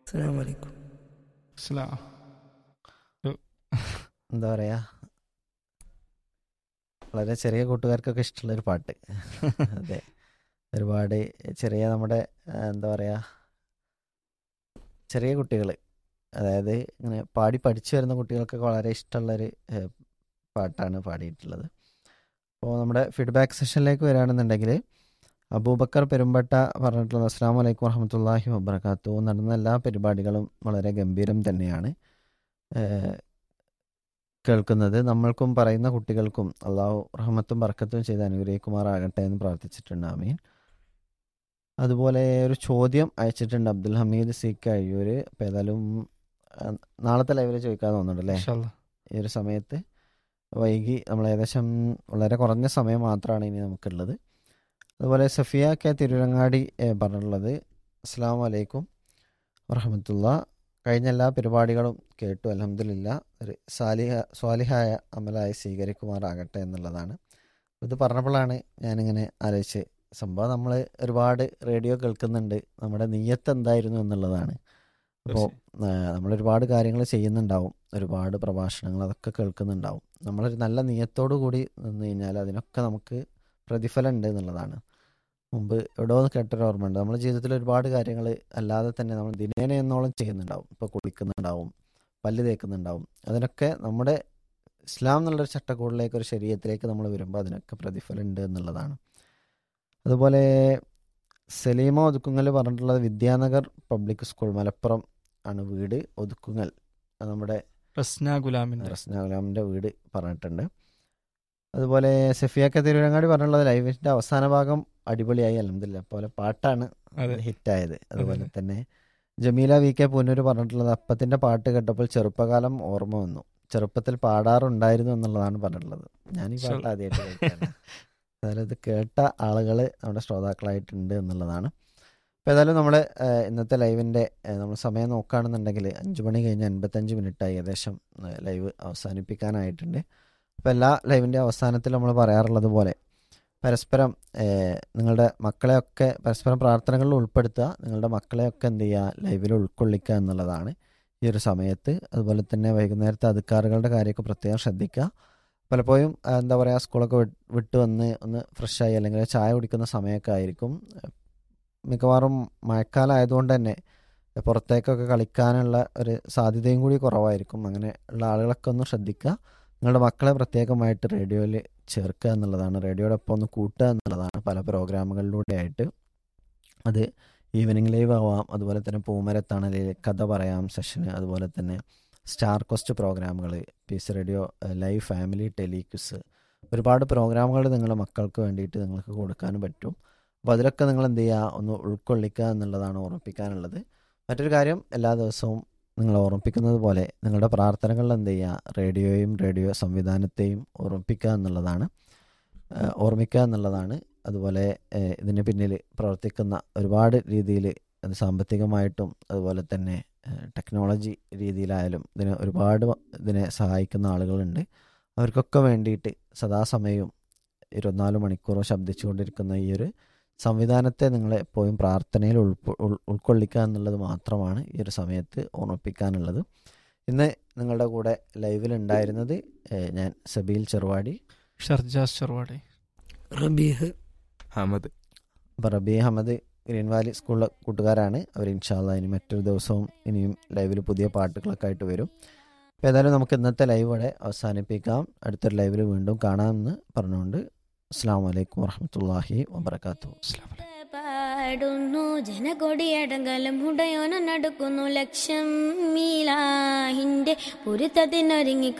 അസ്സാം വലൈക്കും അസ്സലാം. എന്താ പറയാ വളരെ ചെറിയ കൂട്ടുകാർക്കൊക്കെ ഇഷ്ടമുള്ളൊരു പാട്ട് അതെ ഒരുപാട് ചെറിയ നമ്മുടെ ആ, എന്താ പറയാ ചെറിയ കുട്ടികൾ അതായത് ഇങ്ങനെ പാടി പഠിച്ചു വരുന്ന കുട്ടികൾക്കൊക്കെ വളരെ ഇഷ്ടമുള്ളൊരു ഏ, പാട്ടാണ് പാടിയിട്ടുള്ളത് അപ്പോൾ നമ്മുടെ ഫീഡ്ബാക്ക് സെഷനിലേക്ക് വരികയാണെന്നുണ്ടെങ്കിൽ അബൂബക്കർ പെരുമ്പട്ട പറഞ്ഞിട്ടുള്ളത് അസ്സാം വലൈക്കും വറഹമത്തല്ലാഹി വബർക്കാത്തു നടന്ന എല്ലാ പരിപാടികളും വളരെ ഗംഭീരം തന്നെയാണ് ഏഹ് കേൾക്കുന്നത് നമ്മൾക്കും പറയുന്ന കുട്ടികൾക്കും അള്ളാഹു റഹ്മത്തും ബർക്കത്തും ചെയ്ത് അനുഗ്രഹിക്കുമാറാകട്ടെ എന്ന് പ്രാർത്ഥിച്ചിട്ടുണ്ട് ആമീൻ അതുപോലെ ഒരു ചോദ്യം അയച്ചിട്ടുണ്ട് അബ്ദുൽ ഹമീദ് സി കഴിയൂർ അപ്പം ഏതായാലും ആ, നാളത്തെ ലൈവിൽ ചോദിക്കാതെ തോന്നുന്നുണ്ടല്ലേ ഇൻഷാ അല്ലാ. ഈ ഒരു സമയത്ത് വൈകി നമ്മൾ ഏകദേശം വളരെ കുറഞ്ഞ സമയം മാത്രമാണ് ഇനി നമുക്കുള്ളത് അതുപോലെ സഫിയ കെ തിരുരങ്ങാടി ഏ, പറഞ്ഞിട്ടുള്ളത് അസ്സാം വലൈക്കും വറഹമത്തുള്ള കഴിഞ്ഞ എല്ലാ പരിപാടികളും കേട്ടു അലഹമില്ല ഒരു സാലിഹ സ്വാലിഹായ അമലായി സ്വീകരിക്കുമാറാകട്ടെ എന്നുള്ളതാണ് ഇത് പറഞ്ഞപ്പോഴാണ് ഞാനിങ്ങനെ ആലോചിച്ച് സംഭവം നമ്മൾ ഒരുപാട് റേഡിയോ കേൾക്കുന്നുണ്ട് നമ്മുടെ നീയത്ത് എന്തായിരുന്നു എന്നുള്ളതാണ് അപ്പോൾ നമ്മൾ ഒരുപാട് കാര്യങ്ങൾ ചെയ്യുന്നുണ്ടാവും ഒരുപാട് പ്രഭാഷണങ്ങൾ അതൊക്കെ കേൾക്കുന്നുണ്ടാവും നമ്മളൊരു നല്ല നിയത്തോടു കൂടി നിന്ന് കഴിഞ്ഞാൽ അതിനൊക്കെ നമുക്ക് പ്രതിഫലം ഉണ്ട് എന്നുള്ളതാണ് മുമ്പ് എവിടെയോ ഒന്ന് കേട്ടൊരു ഓർമ്മയുണ്ട് നമ്മുടെ ജീവിതത്തിൽ ഒരുപാട് കാര്യങ്ങൾ അല്ലാതെ തന്നെ നമ്മൾ ദിനേന എന്നോളം ചെയ്യുന്നുണ്ടാവും ഇപ്പോൾ കുളിക്കുന്നുണ്ടാവും പല്ല് തേക്കുന്നുണ്ടാവും അതിനൊക്കെ നമ്മുടെ ഇസ്ലാം എന്നുള്ളൊരു ചട്ടക്കൂടിലേക്ക് ഒരു ശരീരത്തിലേക്ക് നമ്മൾ വരുമ്പോൾ അതിനൊക്കെ പ്രതിഫലം ഉണ്ട് എന്നുള്ളതാണ് അതുപോലെ സലീമ ഒതുക്കുങ്ങൽ പറഞ്ഞിട്ടുള്ളത് വിദ്യാനഗർ പബ്ലിക് സ്കൂൾ മലപ്പുറം ആണ് വീട് ഒതുക്കുങ്ങൽ അത് നമ്മുടെ റസ്ന ഗുലാമിന്റെ റസ്ന ഗുലാമിൻ്റെ വീട് പറഞ്ഞിട്ടുണ്ട് അതുപോലെ സഫിയാക്ക തിരുവരങ്ങാടി പറഞ്ഞുള്ളത് ലൈവിൻ്റെ അവസാന ഭാഗം അടിപൊളിയായി അലഹമില്ല പോലെ പാട്ടാണ് അതെ ഹിറ്റായത് അതുപോലെ അതെ. തന്നെ ജമീല വി കെ പൂന്നൂർ പറഞ്ഞിട്ടുള്ളത് അപ്പത്തിൻ്റെ പാട്ട് കേട്ടപ്പോൾ ചെറുപ്പകാലം ഓർമ്മ വന്നു ചെറുപ്പത്തിൽ പാടാറുണ്ടായിരുന്നു എന്നുള്ളതാണ് പറഞ്ഞിട്ടുള്ളത് ഞാൻ ഈ പാട്ട് ശരി. ആദ്യമായിട്ട് കേൾക്കുകയാണ് അതായത് ഇത് കേട്ട ആളുകൾ നമ്മുടെ ശ്രോതാക്കളായിട്ടുണ്ട് എന്നുള്ളതാണ് അപ്പോൾ ഏതായാലും നമ്മൾ ഇന്നത്തെ ലൈവിൻ്റെ നമ്മൾ സമയം നോക്കുകയാണെന്നുണ്ടെങ്കിൽ അഞ്ച് മണി കഴിഞ്ഞ് അൻപത്തഞ്ച് മിനിറ്റായി ഏകദേശം ലൈവ് അവസാനിപ്പിക്കാനായിട്ടുണ്ട് അപ്പോൾ എല്ലാ ലൈവിൻ്റെ അവസാനത്തിൽ നമ്മൾ പറയാറുള്ളത് പോലെ പരസ്പരം ഏഹ്, നിങ്ങളുടെ മക്കളെയൊക്കെ പരസ്പരം പ്രാർത്ഥനകളിൽ ഉൾപ്പെടുത്തുക നിങ്ങളുടെ മക്കളെയൊക്കെ എന്ത് ചെയ്യുക ലൈവിൽ ഉൾക്കൊള്ളിക്കുക എന്നുള്ളതാണ് ഈ ഒരു സമയത്ത് അതുപോലെ തന്നെ വൈകുന്നേരത്തെ അധികാറുകളുടെ കാര്യമൊക്കെ പ്രത്യേകം ശ്രദ്ധിക്കുക പലപ്പോഴും ആ, എന്താ പറയുക സ്കൂളൊക്കെ വിട്ട് വിട്ട് വന്ന് ഒന്ന് ഫ്രഷായി അല്ലെങ്കിൽ ചായ കുടിക്കുന്ന സമയമൊക്കെ ആയിരിക്കും മിക്കവാറും മഴക്കാലം ആയതുകൊണ്ട് തന്നെ പുറത്തേക്കൊക്കെ കളിക്കാനുള്ള ഒരു സാധ്യതയും കൂടി കുറവായിരിക്കും അങ്ങനെ ഉള്ള ആളുകളൊക്കെ ഒന്ന് ശ്രദ്ധിക്കുക നിങ്ങളുടെ മക്കളെ പ്രത്യേകമായിട്ട് റേഡിയോയിൽ ചേർക്കുക എന്നുള്ളതാണ് റേഡിയോടൊപ്പം ഒന്ന് കൂട്ടുക എന്നുള്ളതാണ് പല പ്രോഗ്രാമുകളിലൂടെ ആയിട്ട് അത് ഈവനിങ് ലൈവ് ആവാം അതുപോലെ തന്നെ പൂമരത്തണലിൽ കഥ പറയാം സെഷന് അതുപോലെ തന്നെ സ്റ്റാർ കോസ്റ്റ് പ്രോഗ്രാമുകൾ പീസ് റേഡിയോ ലൈവ് ഫാമിലി ടെലിക്യൂസ് ഒരുപാട് പ്രോഗ്രാമുകൾ നിങ്ങളുടെ മക്കൾക്ക് വേണ്ടിയിട്ട് നിങ്ങൾക്ക് കൊടുക്കാനും പറ്റും അപ്പോൾ അതിലൊക്കെ നിങ്ങൾ എന്ത് ചെയ്യുക ഒന്ന് ഉൾക്കൊള്ളിക്കുക എന്നുള്ളതാണ് ഓർമ്മിപ്പിക്കാനുള്ളത് മറ്റൊരു കാര്യം എല്ലാ ദിവസവും നിങ്ങൾ ഓർമ്മിപ്പിക്കുന്നത് പോലെ നിങ്ങളുടെ പ്രാർത്ഥനകളിൽ എന്ത് ചെയ്യുക റേഡിയോയും റേഡിയോ സംവിധാനത്തെയും ഓർമ്മിപ്പിക്കുക എന്നുള്ളതാണ് ഏഹ് ഓർമ്മിക്കുക എന്നുള്ളതാണ് അതുപോലെ ഏഹ് ഇതിന് പിന്നിൽ പ്രവർത്തിക്കുന്ന ഒരുപാട് രീതിയിൽ അത് സാമ്പത്തികമായിട്ടും അതുപോലെ തന്നെ ഏഹ് ടെക്നോളജി രീതിയിലായാലും ഇതിനെ ഒരുപാട് ഇതിനെ സഹായിക്കുന്ന ആളുകളുണ്ട് അവർക്കൊക്കെ വേണ്ടിയിട്ട് സദാസമയവും ഇരുപത്തിനാല് മണിക്കൂറും ശബ്ദിച്ചുകൊണ്ടിരിക്കുന്ന ഈ ഒരു സംവിധാനത്തെ നിങ്ങൾ എപ്പോഴും പ്രാർത്ഥനയിൽ ഉൾപ്പ ഉൾ- ഉൾക്കൊള്ളിക്കുക എന്നുള്ളത് മാത്രമാണ് ഈ ഒരു സമയത്ത് ഓർമ്മിപ്പിക്കാനുള്ളത് ഇന്ന് നിങ്ങളുടെ കൂടെ ലൈവിൽ ഉണ്ടായിരുന്നത് ഏഹ് ഞാൻ സബീൽ ചെറുവാടി ഷർജാസ് ചെറുവാടി റബീഹ് ഹമദ് അപ്പോൾ റബി അഹമ്മദ് ഗ്രീൻ വാലി സ്കൂളിലെ കൂട്ടുകാരാണ് അവർ ഇൻഷാല്ല ഇനി മറ്റൊരു ദിവസവും ഇനിയും ലൈവിൽ പുതിയ പാട്ടുകളൊക്കെ ആയിട്ട് വരും അപ്പോൾ ഏതായാലും നമുക്ക് ഇന്നത്തെ ലൈവ് ഇവിടെ അവസാനിപ്പിക്കാം അടുത്തൊരു ലൈവിൽ വീണ്ടും കാണാമെന്ന് പറഞ്ഞുകൊണ്ട് അസ്സാം വലൈക്കും വാഹമത്തല്ലാഹി വാബർക്കാത്തു അസ്സലാമു അലൈക്കും. പാടുന്നു ജനകൊടിയടങ്കലം ഉടയോന നടക്കുന്നു ലക്ഷം മീലാഹിന്റെ പൊരുത്തതിനൊരുങ്ങി